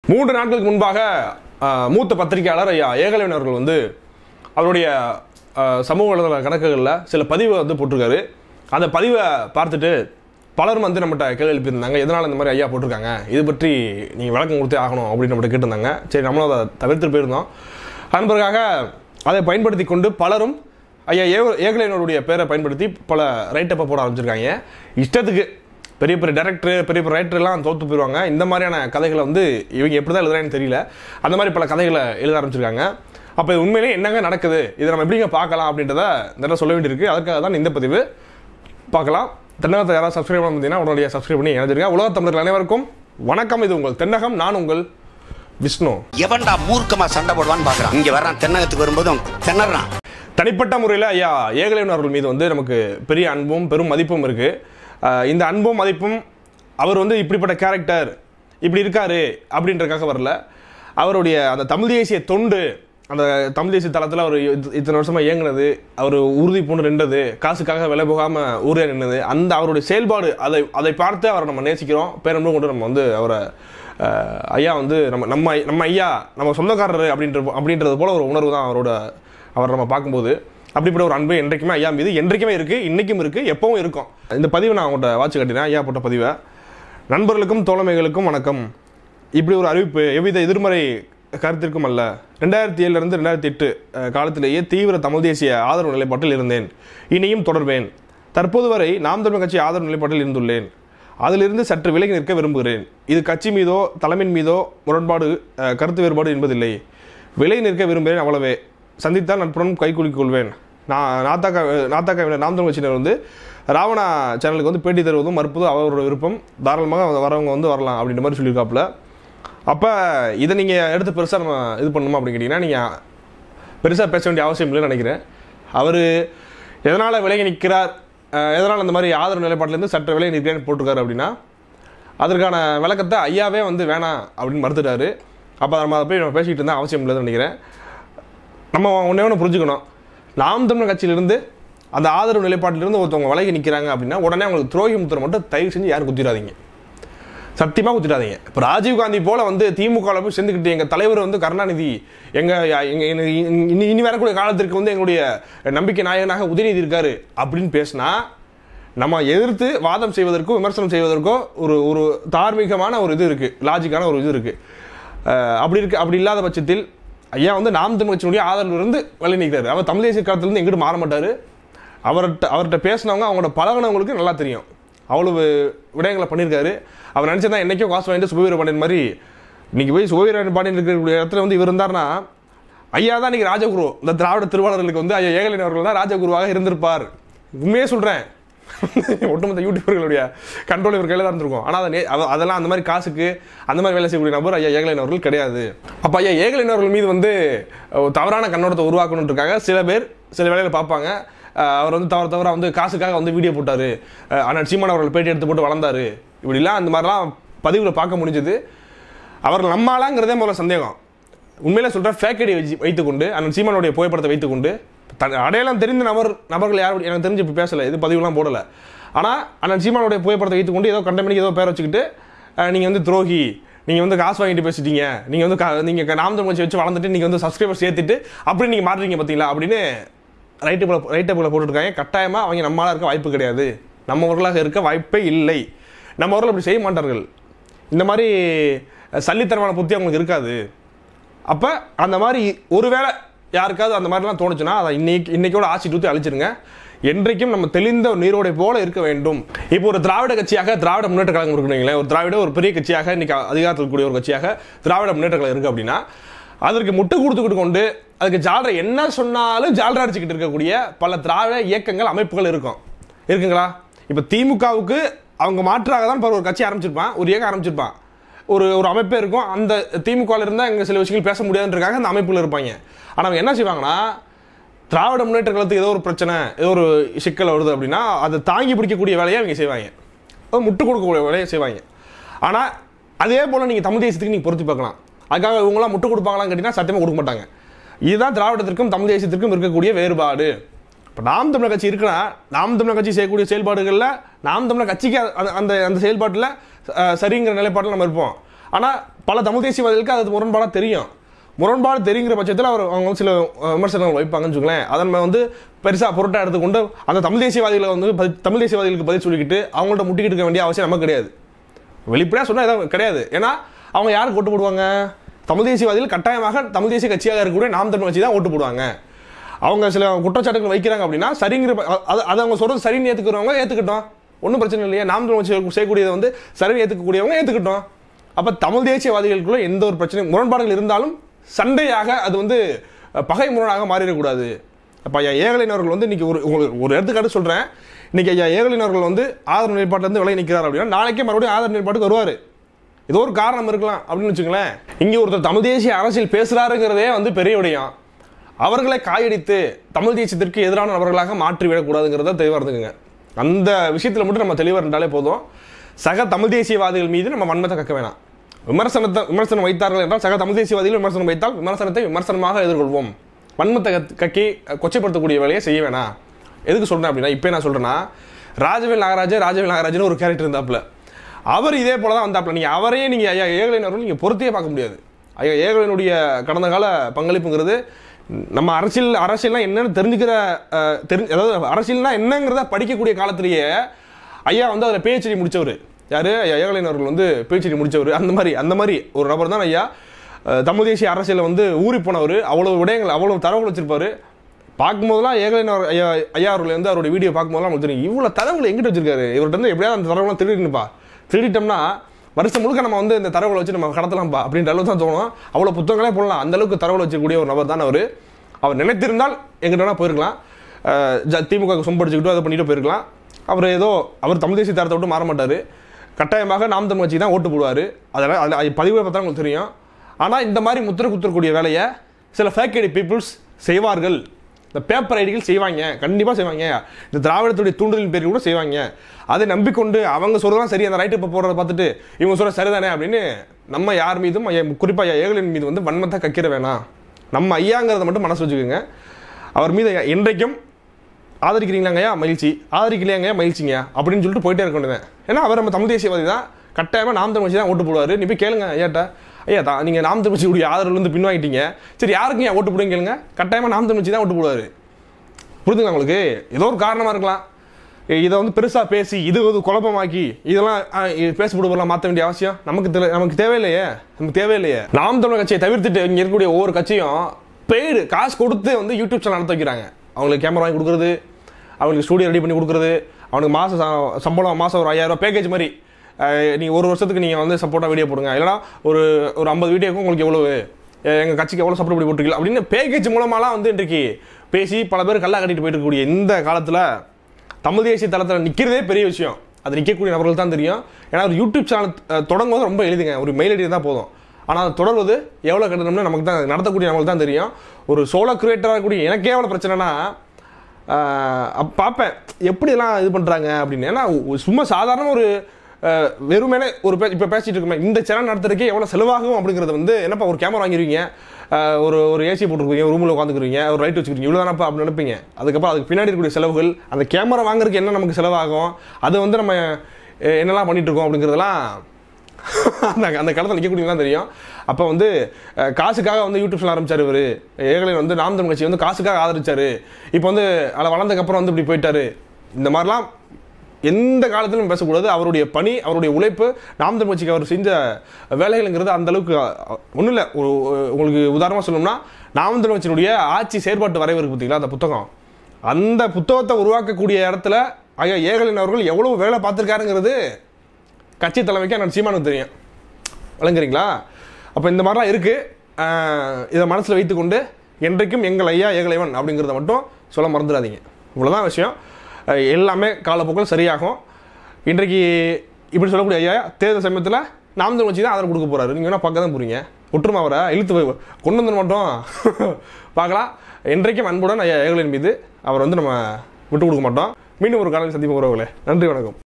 மூன்று நாட்களுக்கு முன்பாக அஹ், மூத்த பத்திரிகையாளர் ஐயா ஏகலைவன் அவர்கள் வந்து அவருடைய அஹ், சமூக வலைதள கணக்குகளில் சில பதிவை வந்து போட்டிருக்காரு அந்த பதிவை பார்த்துட்டு பலரும் வந்து நம்மகிட்ட கேள்வி எழுப்பியிருந்தாங்க எதனால் இந்த மாதிரி ஐயா போட்டிருக்காங்க இது பற்றி நீங்கள் விளக்கம் கொடுத்தே ஆகணும் அப்படின்னு நம்மகிட்ட கேட்டிருந்தாங்க சரி நம்மளும் அதை தவிர்த்து போயிருந்தோம் அதன் பிறகாக அதை பயன்படுத்தி கொண்டு பலரும் ஐயா ஏ ஏகலைவனுடைய பேரை பயன்படுத்தி பல ரைட்டப்பை போட ஆரம்பிச்சிருக்காங்க இஷ்டத்துக்கு பெரிய பெரிய டேரக்டர் பெரிய பெரிய ரைட்டர்லாம் தோற்று போயிடுவாங்க இந்த மாதிரியான கதைகளை வந்து இவங்க எப்படி தான் எழுதுறாங்கன்னு தெரியல அந்த மாதிரி பல கதைகளை எழுத ஆரம்பிச்சிருக்காங்க அப்போ இது உண்மையிலேயே என்னங்க நடக்குது இதை நம்ம எப்படிங்க பார்க்கலாம் அப்படின்றத இந்த இடத்துல சொல்ல வேண்டியிருக்கு அதுக்காக தான் இந்த பதிவு பார்க்கலாம் தென்னகத்தை யாராவது சப்ஸ்கிரைப் பண்ண முடியும்னா உடனடியாக சப்ஸ்கிரைப் பண்ணி இணைஞ்சிருங்க உலக தமிழர்கள் அனைவருக்கும் வணக்கம் இது உங்கள் தென்னகம் நான் உங்கள் விஷ்ணு எவன்டா மூர்க்கமா சண்டை போடுவான்னு பாக்குறான் இங்க வர்றான் தென்னகத்துக்கு வரும்போதும் திணறான் தனிப்பட்ட முறையில் ஐயா ஏகலைவன் அவர்கள் மீது வந்து நமக்கு பெரிய அன்பும் பெரும் மதிப்பும் இருக்கு அஹ் இந்த அன்பும் மதிப்பும் அவர் வந்து இப்படிப்பட்ட கேரக்டர் இப்படி இருக்காரு அப்படின்றதுக்காக வரல அவருடைய அந்த தமிழ் தேசிய தொண்டு அந்த தமிழ் தேசிய தளத்தில் அவர் இத்த- இத்தனை வருஷமா இயங்குனது அவர் உறுதி பூண்டு நின்றது காசுக்காக விலை போகாம ஊரே நின்னது அந்த அவருடைய செயல்பாடு அதை அதை பார்த்து அவரை நம்ம நேசிக்கிறோம் பேரன்பும் கொண்டு நம்ம வந்து அவரை அஹ், ஐயா வந்து நம்ம நம்ம நம்ம ஐயா நம்ம சொந்தக்காரர் அப்படின்ற அப்படின்றது போல ஒரு உணர்வு தான் அவரோட அவர் நம்ம பார்க்கும்போது அப்படிப்பட்ட ஒரு அன்பு என்றைக்குமே ஐயா மீது என்றைக்குமே இருக்கு இன்னைக்கும் இருக்கு எப்பவும் இருக்கும் இந்த பதிவை நான் அவங்கள்ட்ட வாட்சி கட்டினேன் ஐயா போட்ட பதிவை நண்பர்களுக்கும் தோழமைகளுக்கும் வணக்கம் இப்படி ஒரு அறிவிப்பு எவ்வித எதிர்மறை கருத்திற்கும் அல்ல ரெண்டாயிரத்தி ஏழுலேருந்து ரெண்டாயிரத்தி எட்டு அஹ், காலத்திலேயே தீவிர தமிழ் தேசிய ஆதரவு நிலைப்பாட்டில் இருந்தேன் இனியும் தொடர்வேன் தற்போது வரை நாம் தமிழ் கட்சி ஆதரவு நிலைப்பாட்டில் இருந்துள்ளேன் அதிலிருந்து சற்று விலகி நிற்க விரும்புகிறேன் இது கட்சி மீதோ தலைமையின் மீதோ முரண்பாடு அஹ், கருத்து வேறுபாடு என்பதில்லை விலகி நிற்க விரும்புகிறேன் அவ்வளவே சந்தித்தால் நட்புடன் கைக்குலுக்கிக் கொள்வேன் நான் நாத்தாக்கா நாத்தாக்காவினர் நாம் தமிழ் கட்சியினர் வந்து ராவணா சேனலுக்கு வந்து பேட்டி தருவதும் மறுப்பதும் அவரோட விருப்பம் தாராளமாக வரவங்க வந்து வரலாம் அப்படின்ற மாதிரி சொல்லியிருக்காப்புல அப்போ இதை நீங்கள் எடுத்து பெருசாக நம்ம இது பண்ணணுமா அப்படின்னு கேட்டிங்கன்னா நீங்கள் பெருசாக பேச வேண்டிய அவசியம் இல்லைன்னு நினைக்கிறேன் அவர் எதனால் விலகி நிற்கிறார் அஹ், எதனால் அந்த மாதிரி ஆதரவு நிலைப்பாட்டிலேருந்து சற்று விலகி நிற்கிறேன்னு போட்டிருக்காரு அப்படின்னா அதற்கான விளக்கத்தை ஐயாவே வந்து வேணாம் அப்படின்னு மறுத்துட்டாரு அப்போ நம்ம அதை போய் நம்ம பேசிக்கிட்டு இருந்தால் அவசியம் இல்லைன்னு நினைக்கிறேன் நம்ம ஒன்றே ஒன்று புரிஞ்சுக்கணும் நாம் தமிழர் கட்சியிலிருந்து அந்த ஆதரவு நிலைப்பாட்டிலிருந்து ஒருத்தவங்க விலகி நிற்கிறாங்க அப்படின்னா உடனே அவங்களுக்கு துரோகி முத்திரை மட்டும் தயவு செஞ்சு யாரும் குத்திடாதீங்க சத்தியமாக குத்திடாதீங்க இப்போ ராஜீவ்காந்தி போல வந்து திமுகவில் போய் சேர்ந்துக்கிட்டு எங்கள் தலைவர் வந்து கருணாநிதி எங்கள் எங்க எங்க- இனி இனி வரக்கூடிய காலத்திற்கு வந்து எங்களுடைய நம்பிக்கை நாயகனாக உதயநிதி இருக்காரு அப்படின்னு பேசினா நம்ம எதிர்த்து வாதம் செய்வதற்கோ விமர்சனம் செய்வதற்கோ ஒரு ஒரு தார்மீகமான ஒரு இது இருக்குது லாஜிக்கான ஒரு இது இருக்குது அப்படி இருக்கு அப்படி இல்லாத பட்சத்தில் ஐயா வந்து நாம் தமிழ் கட்சியினுடைய ஆதரவு இருந்து விலகி நிற்கிறாரு அவர் தமிழ் தேசிய காலத்திலிருந்து எங்கிட்டு மாற மாட்டார் அவர்கிட்ட அவர்கிட்ட பேசினவங்க அவங்களோட பழகினவங்களுக்கு நல்லா தெரியும் அவ்வளவு விடயங்களை பண்ணியிருக்காரு அவர் நினச்சதா என்னைக்கும் காசு வாங்கிட்டு சுபவீர பாண்டியன் மாதிரி இன்னைக்கு போய் சுபவீர பாண்டியன் இருக்கக்கூடிய இடத்துல வந்து இவர் இருந்தார்னா ஐயா தான் இன்னைக்கு ராஜகுரு இந்த திராவிட திருவாளர்களுக்கு வந்து ஐயா ஏகலின் அவர்கள் தான் ராஜகுருவாக இருந்திருப்பார் உண்மையே சொல்கிறேன் ஒட்டுமொத்த யூடியூபர்களுடைய கண்ட்ரோல் இவர் கையில் தான் இருந்திருக்கும் ஆனால் அதை நே- அவ- அதெல்லாம் அந்த மாதிரி காசுக்கு அந்த மாதிரி வேலை செய்யக்கூடிய நபர் ஐயா ஏகலைன் அவர்கள் கிடையாது அப்போ ஐயா ஏகலைன் அவர்கள் மீது வந்து ஒரு தவறான கண்ணோட்டத்தை உருவாக்கணுன்றதுக்காக சில பேர் சில வேலையில் பார்ப்பாங்க அஹ் அவர் வந்து தவறு தவறாக வந்து காசுக்காக வந்து வீடியோ போட்டார் ஆனால் சீமான் அவர்கள் பேட்டி எடுத்து போட்டு வளர்ந்தாரு இப்படிலாம் அந்த மாதிரிலாம் பதிவில் பார்க்க முடிஞ்சது அவர் நம்மளாங்கிறதே முதல்ல சந்தேகம் உண்மையில சொல்கிறேன் ஃபேக்கடி வச்சு வைத்துக்கொண்டு அண்ணன் சீமானுடைய புகைப்படத்தை வைத்துக்கொண்டு தன் அடையாளம் தெரிந்த நபர் நபர்கள் யாரும் எனக்கு தெரிஞ்சு இப்போ பேசலை இது பதிவுலாம் போடலை ஆனால் அண்ணன் சீமானுடைய புகைப்படத்தை வைத்துக்கொண்டு ஏதோ கண்டமணிக்கு ஏதோ பேர் வச்சுக்கிட்டு நீங்கள் வந்து துரோகி நீங்கள் வந்து காசு வாங்கிட்டு பேசிட்டீங்க நீங்கள் வந்து கா- நீங்க நாம் தமிழ் கட்சி வச்சு வளர்ந்துட்டு நீங்கள் வந்து சப்ஸ்கிரைபர் சேர்த்துட்டு அப்படி நீங்கள் மாறுறீங்க பார்த்தீங்களா அப்படின்னு ரைட்டு போல ரைட்டு போல போட்டுருக்காங்க கட்டாயமாக அவங்க நம்மளால இருக்க வாய்ப்பு கிடையாது நம்மவர்களாக இருக்க வாய்ப்பே இல்லை நம்மவர்கள் அப்படி செய்ய மாட்டார்கள் இந்த மாதிரி சல்லித்தனமான புத்தி அவங்களுக்கு இருக்காது அப்போ அந்த மாதிரி ஒருவேளை யாருக்காவது அந்த மாதிரிலாம் தோணுச்சுன்னா அதை இன்னைக்கு இன்னைக்கோட ஆட்சி தூத்தி அழிச்சிருங்க என்றைக்கும் நம்ம தெளிந்த ஒரு நீரோடை போல இருக்க வேண்டும் இப்போ ஒரு திராவிட கட்சியாக திராவிட முன்னேற்ற கழகம் இருக்குங்களேன் ஒரு திராவிட ஒரு பெரிய கட்சியாக இன்னைக்கு அதிகாரத்தில் இருக்கக்கூடிய ஒரு கட்சியாக திராவிட முன்னேற்ற கழகம் இருக்கு அப்படின்னா அதற்கு முட்டு கொடுத்துக்கிட்டு கொண்டு அதுக்கு ஜால்ரா என்ன சொன்னாலும் ஜால்ரா அடிச்சுக்கிட்டு இருக்கக்கூடிய பல திராவிட இயக்கங்கள் அமைப்புகள் இருக்கும் இருக்குங்களா இப்போ திமுகவுக்கு அவங்க மாற்றாக தான் இப்ப ஒரு கட்சி ஆரம்பிச்சிருப்பான் ஒரு இயக்கம் ஆரம்பிச்சிருப்பான் ஒரு ஒரு அமைப்பே இருக்கும் அந்த திமுகவில் இருந்தால் இங்கே சில விஷயங்கள் பேச முடியாதுன்றக்காக அந்த அமைப்பில் இருப்பாங்க ஆனால் அவங்க என்ன செய்வாங்கன்னா திராவிட முன்னேற்ற கழகத்துக்கு ஏதோ ஒரு பிரச்சனை ஏதோ ஒரு சிக்கல் வருது அப்படின்னா அதை தாங்கி பிடிக்கக்கூடிய வேலையை அவங்க செய்வாங்க அது முட்டு கொடுக்கக்கூடிய வேலையை செய்வாங்க ஆனால் அதே போல் நீங்கள் தமிழ் தேசத்துக்கு நீங்கள் பொருத்தி பார்க்கலாம் அதுக்காக இவங்களாம் முட்டு கொடுப்பாங்களான்னு கேட்டிங்கன்னா சத்தியமாக கொடுக்க மாட்டாங்க இதுதான் திராவிடத்திற்கும் தமிழ் தேசத்திற்கும் இருக்கக்கூடிய வேறுபாடு இப்போ நாம் தமிழர் கட்சி இருக்குன்னா நாம் தமிழர் கட்சி செய்யக்கூடிய செயல்பாடுகளில் நாம் தமிழர் கட்சிக்கு அந்த அந்த அந்த செயல்பாட்டில் அஹ், சரிங்கிற நிலைப்பாட்டில் நம்ம இருப்போம் ஆனால் பல தமிழ் தேசியவாதிகளுக்கு அது முரண்பாடாக தெரியும் முரண்பாடு தெரிங்கிற பட்சத்தில் அவர் அவங்க வந்து சில அஹ், விமர்சனங்கள் வைப்பாங்கன்னு வச்சுங்களேன் அதை நம்ம வந்து பெருசாக பொருட்டாக எடுத்துக்கொண்டு அந்த தமிழ் தேசியவாதிகளை வந்து பதி- தமிழ் தேசியவாதிகளுக்கு பதில் சொல்லிக்கிட்டு அவங்கள்ட்ட முட்டிக்கிட்டு இருக்க வேண்டிய அவசியம் நமக்கு கிடையாது வெளிப்படையாக சொன்னால் எதுவும் கிடையாது ஏன்னா அவங்க யாருக்கு ஓட்டு போடுவாங்க தமிழ் தேசியவாதிகள் கட்டாயமாக தமிழ் தேசிய கட்சியாக இருக்கக்கூடிய நாம் தமிழ் கட்சி தான் ஓட்டு போடுவாங்க அவங்க சில குற்றச்சாட்டுகள் வைக்கிறாங்க அப்படின்னா சரிங்கிற ப- அது அது அவங்க சொல்றது சரின்னு ஏற்றுக்கிறவங்க ஏற்றுக்கிட்டோம் ஒன்றும் பிரச்சனை இல்லையா நாம் தமிழ் கட்சி செய்யக்கூடியதை வந்து சரின்னு ஏற்றுக்கக்கூடியவங்க ஏற்றுக்கிட்டோம் அப்போ தமிழ் தேசியவாதிகளுக்குள்ள எந்த ஒரு பிரச்சனையும் முரண்பாடுகள் இருந்தாலும் சண்டையாக அது வந்து அஹ், பகை முரணாக மாறிடக்கூடாது அப்போ ஐயா ஏகலின் அவர்கள் வந்து இன்னைக்கு ஒரு உங்களுக்கு ஒரு எடுத்துக்காட்டு சொல்கிறேன் இன்னைக்கு ஐயா ஏகலின் அவர்கள் வந்து ஆதரவு நிலைப்பாட்டிலேருந்து விலகி நிற்கிறார் அப்படின்னா நாளைக்கே மறுபடியும் ஆதரவு நிலைப்பாட்டுக்கு வருவார் ஏதோ ஒரு காரணம் இருக்கலாம் அப்படின்னு வச்சுங்களேன் இங்கே ஒருத்தர் தமிழ் தேசிய அரசியல் பேசுகிறாருங்கிறதே வந்து பெரிய விடயம் அவர்களை காயடித்து தமிழ் தேசியத்திற்கு எதிரான நபர்களாக மாற்றி விடக்கூடாதுங்கிறத தெளிவாக இருந்துக்குங்க அந்த விஷயத்தில் மட்டும் நம்ம தெளிவாக இருந்தாலே போதும் சக தமிழ் தேசியவாதிகள் மீது நம்ம வன்மத்தை கக்க வேணாம் விமர்சனத்தை விமர்சனம் வைத்தார்கள் என்றால் சக தமிழ் தேசியவாதிகள் விமர்சனம் வைத்தால் விமர்சனத்தை விமர்சனமாக எதிர்கொள்வோம் வன்மத்தை கத்- கக்கி அஹ், கொச்சைப்படுத்தக்கூடிய வேலையை செய்ய வேணாம் எதுக்கு சொல்றேன் அப்படின்னா இப்போ நான் சொல்றேன்னா ராஜவேல் நாகராஜன் ராஜவேல் நாகராஜன் ஒரு கேரக்டர் இருந்தாப்புல அவர் இதே போல தான் வந்தாப்புல நீங்க அவரையே நீங்க ஐயா ஏகலைன் அவர்கள் நீங்க பொருத்தியே பார்க்க முடியாது ஐயா ஏகலைனுடைய கடந்த கால பங்களிப்புங்கிறது நம்ம அரசியல் அரசியல்னா என்னன்னு தெரிஞ்சுக்கிற அஹ், தெரிஞ்சு அதாவது அரசியல்னா என்னங்கிறத படிக்கக்கூடிய காலத்திலேயே ஐயா வந்து அதில் பிஹெச்டி முடிச்சவர் யாரு ஐயா ஏகலைன் அவர்கள் வந்து பிஹெச்டி முடிச்சவர் அந்த மாதிரி அந்த மாதிரி ஒரு நபர் தான் ஐயா அஹ், தமிழ் தேசிய அரசியலில் வந்து ஊறி போனவர் அவ்வளவு விடயங்கள் அவ்வளவு தரவுகள் வச்சிருப்பாரு பார்க்கும்போதெல்லாம் ஏகலைன் அவர் ஐயா ஐயா அவர்கள் வந்து அவருடைய வீடியோ பார்க்கும்போதெல்லாம் நமக்கு தெரியும் இவ்வளோ தரவுகளை எங்கிட்ட வச்சிருக்காரு இவர்கிட்ட வந்து எப்படியாவது அந்த தரவுலாம் திருடினுப்பா திருடிட்டோம்னா வருஷம் முழுக்க நம்ம வந்து இந்த தரவுகளை வச்சு நம்ம கடத்தலாம்ப்பா அப்படின்ற அளவுக்கு தான் தோணும் அவ்வளோ புத்தகங்களே போடலாம் அந்த அளவுக்கு தரவுகளை வச்சிருக்கக்கூடிய ஒரு நபர் தான் அவர் அவர் நினைத்திருந்தால் எங்கிட்ட வேணா போயிருக்கலாம் அஹ் ஜ- திமுக சொம்படிச்சுக்கிட்டோ அதை பண்ணிட்டு போயிருக்கலாம் அவர் ஏதோ அவர் தமிழ் தேசிய தரத்தை விட்டு மாற மாட்டார் கட்டாயமாக நாம் தமிழ் கட்சி தான் ஓட்டு போடுவார் அதெல்லாம் அதில் அது பதிவு பார்த்தா உங்களுக்கு தெரியும் ஆனால் இந்த மாதிரி முத்திரை குத்துறக்கூடிய வேலையை சில ஃபேக் ஐடி பீப்புள்ஸ் செய்வார்கள் இந்த பேப்பர் ஐடிகள் செய்வாங்க கண்டிப்பாக செய்வாங்க இந்த திராவிடத்துடைய தூண்டுதலின் பேரில் கூட செய்வாங்க அதை நம்பிக்கொண்டு அவங்க சொல்றதான் சரி அந்த ரைட்டு இப்போ போடுறத பார்த்துட்டு இவங்க சொல்ற சரிதானே அப்படின்னு நம்ம யார் மீதும் குறிப்பாக ஏகலின் மீது வந்து வன்மத்தை கக்கிற வேணாம் நம்ம ஐயாங்கிறத மட்டும் மனசு வச்சுக்கோங்க அவர் மீது என்றைக்கும் ஆதரிக்கிறீங்களாங்கய்யா மகிழ்ச்சி ஆதரிக்கலையாங்கய்யா மகிழ்ச்சிங்க அப்படின்னு சொல்லிட்டு போயிட்டே இருக்க வேண்டியது ஏன்னா அவர் நம்ம தமிழ் தேசியவாதி தான் கட்டாயமாக நாம் தமிழ் கட்சி தான் ஓட்டு போடுவார் நீ போய் கேளுங்க ஐயாட்ட ஐயா தான் நீங்கள் நாம் தமிழ் கட்சியுடைய ஆதரவுலேருந்து பின்வாங்கிட்டீங்க சரி யாருக்கு ஏன் ஓட்டு போடுங்க கேளுங்க கட்டாயமாக நாம் தமிழ் கட்சி தான் ஓட்டு போடுவார் புரிஞ்சுங்களா உங்களுக்கு ஏதோ ஒரு காரணமாக இருக்கலாம் இ- இதை வந்து பெருசாக பேசி இது வந்து குழப்பமாக்கி இதெல்லாம் பேசப்படுவதெல்லாம் மாற்ற வேண்டிய அவசியம் நமக்கு தெரி- நமக்கு தேவையில்லையே நமக்கு தேவையில்லையே நாம் தமிழர் கட்சியை தவிர்த்துட்டு இங்கே இருக்கக்கூடிய ஒவ்வொரு கட்சியும் பெய்டு காசு கொடுத்து வந்து யூடியூப் சேனல் நடத்த வைக்கிறாங்க அவங்களுக்கு கேமரா வாங்கி கொடுக்குறது அவங்களுக்கு ஸ்டூடியோ ரெடி பண்ணி கொடுக்குறது அவனுக்கு மாதம் ச- சம்பளம் மாதம் ஒரு ஐயாயிரம் பேக்கேஜ் மாதிரி நீங்கள் ஒரு வருஷத்துக்கு நீங்கள் வந்து சப்போர்ட்டாக வீடியோ போடுங்க இல்லைனா ஒரு ஒரு ஐம்பது வீடியோக்கும் உங்களுக்கு எவ்வளவு எங்கள் கட்சிக்கு எவ்வளோ சப்போர்ட் பண்ணி போட்டுருக்கீங்க அப்படின்னு பேக்கேஜ் மூலமாலாம் வந்து இன்றைக்கு பேசி பல பேர் கல்லா கட்டிட்டு போயிட்டு இருக்கக்கூடிய இந்த காலத்தில் தமிழ் தேசிய தளத்தில் நிற்கிறதே பெரிய விஷயம் அது நிற்கக்கூடிய நபர்கள் தான் தெரியும் ஏன்னா ஒரு யூடியூப் சேனல் அஹ், தொடங்குவது ரொம்ப எளிதுங்க ஒரு மெயில் ஐடி தான் போதும் ஆனால் அது தொடர்வது எவ்வளோ கட்டணும்னு நமக்கு தான் நடத்தக்கூடிய நமக்கு தான் தெரியும் ஒரு சோலோ கிரியேட்டராக இருக்கக்கூடிய எனக்கே எவ்வளோ பிரச்சனைனா ஆஹ் அப்ப பார்ப்பேன் எப்படிலாம் இது பண்ணுறாங்க அப்படின்னு ஏன்னா ஒ- சும்மா சாதாரண ஒரு ஆஹ் வெறுமனே ஒரு பே இப்போ பேசிட்டு இருக்கோமே இந்த சேனல் நடத்துறதுக்கே எவ்வளோ செலவாகும் அப்படிங்கிறது வந்து என்னப்பா ஒரு கேமரா வாங்கிருவீங்க ஆஹ் ஒரு ஒரு ஏசி போட்டுருக்கீங்க ரூமில் உட்காந்துக்குறீங்க ஒரு லைட் வச்சுக்கிறீங்க இவ்வளோ தானப்பா அப்படின்னு நினைப்பீங்க அதுக்கப்புறம் அதுக்கு பின்னாடி இருக்கக்கூடிய செலவுகள் அந்த கேமரா வாங்குறதுக்கு என்ன நமக்கு செலவாகும் அது வந்து நம்ம அஹ் என்னெல்லாம் பண்ணிட்டு இருக்கோம் அப்படிங்கிறதெல்லாம் அந்த அந்த காலத்தில் நிற்கக்கூடியவங்க தான் தெரியும் அப்போ வந்து அஹ், காசுக்காக வந்து யூடியூப் சேனல் ஆரம்பிச்சார் இவர் ஏகலைவன் வந்து நாம் தமிழ் கட்சி வந்து காசுக்காக ஆதரிச்சாரு இப்போ வந்து அதில் வளர்ந்ததுக்கப்புறம் வந்து இப்படி போயிட்டாரு இந்த மாதிரிலாம் எந்த காலத்திலும் பேசக்கூடாது அவருடைய பணி அவருடைய உழைப்பு நாம் தமிழ் கட்சிக்கு அவர் செஞ்ச வேலைகள்ங்கிறது அந்த அளவுக்கு ஒன்றும் இல்லை ஒரு உங்களுக்கு உதாரணமாக சொல்லணும்னா நாம் தமிழ் கட்சியினுடைய ஆட்சி செயற்பாட்டு வரைவு இருக்கு பார்த்தீங்களா அந்த புத்தகம் அந்த புத்தகத்தை உருவாக்கக்கூடிய இடத்துல ஐயா ஏகலின் அவர்கள் எவ்வளவு வேலை பார்த்துருக்காருங்கிறது கட்சி தலைமைக்கு அண்ணன் சீமானுக்கு தெரியும் விளங்குறீங்களா அப்போ இந்த மாதிரிலாம் இருக்குது இதை மனசில் வைத்துக்கொண்டு என்றைக்கும் எங்கள் ஐயா ஏகலைவன் அப்படிங்கிறத மட்டும் சொல்ல மறந்துடாதீங்க இவ்வளோதான் விஷயம் அஹ் எல்லாமே காலப்போக்கில் சரியாகும் இன்றைக்கு இப்படி சொல்லக்கூடிய ஐயா தேர்தல் சமயத்தில் நாம் தமிழ் கட்சி தான் ஆதரவு கொடுக்க போறாரு நீங்கள் வேணால் பார்க்க தான் போறீங்க ஒற்றுமை அவரை இழுத்து போய் கொண்டு வந்து மட்டும் பார்க்கலாம் என்றைக்கும் அன்புடன் ஐயா ஏகலின் மீது அவர் வந்து நம்ம விட்டு கொடுக்க மாட்டோம் மீண்டும் ஒரு காலையில் சந்திப்பு உறவுகளே நன்றி வணக்கம்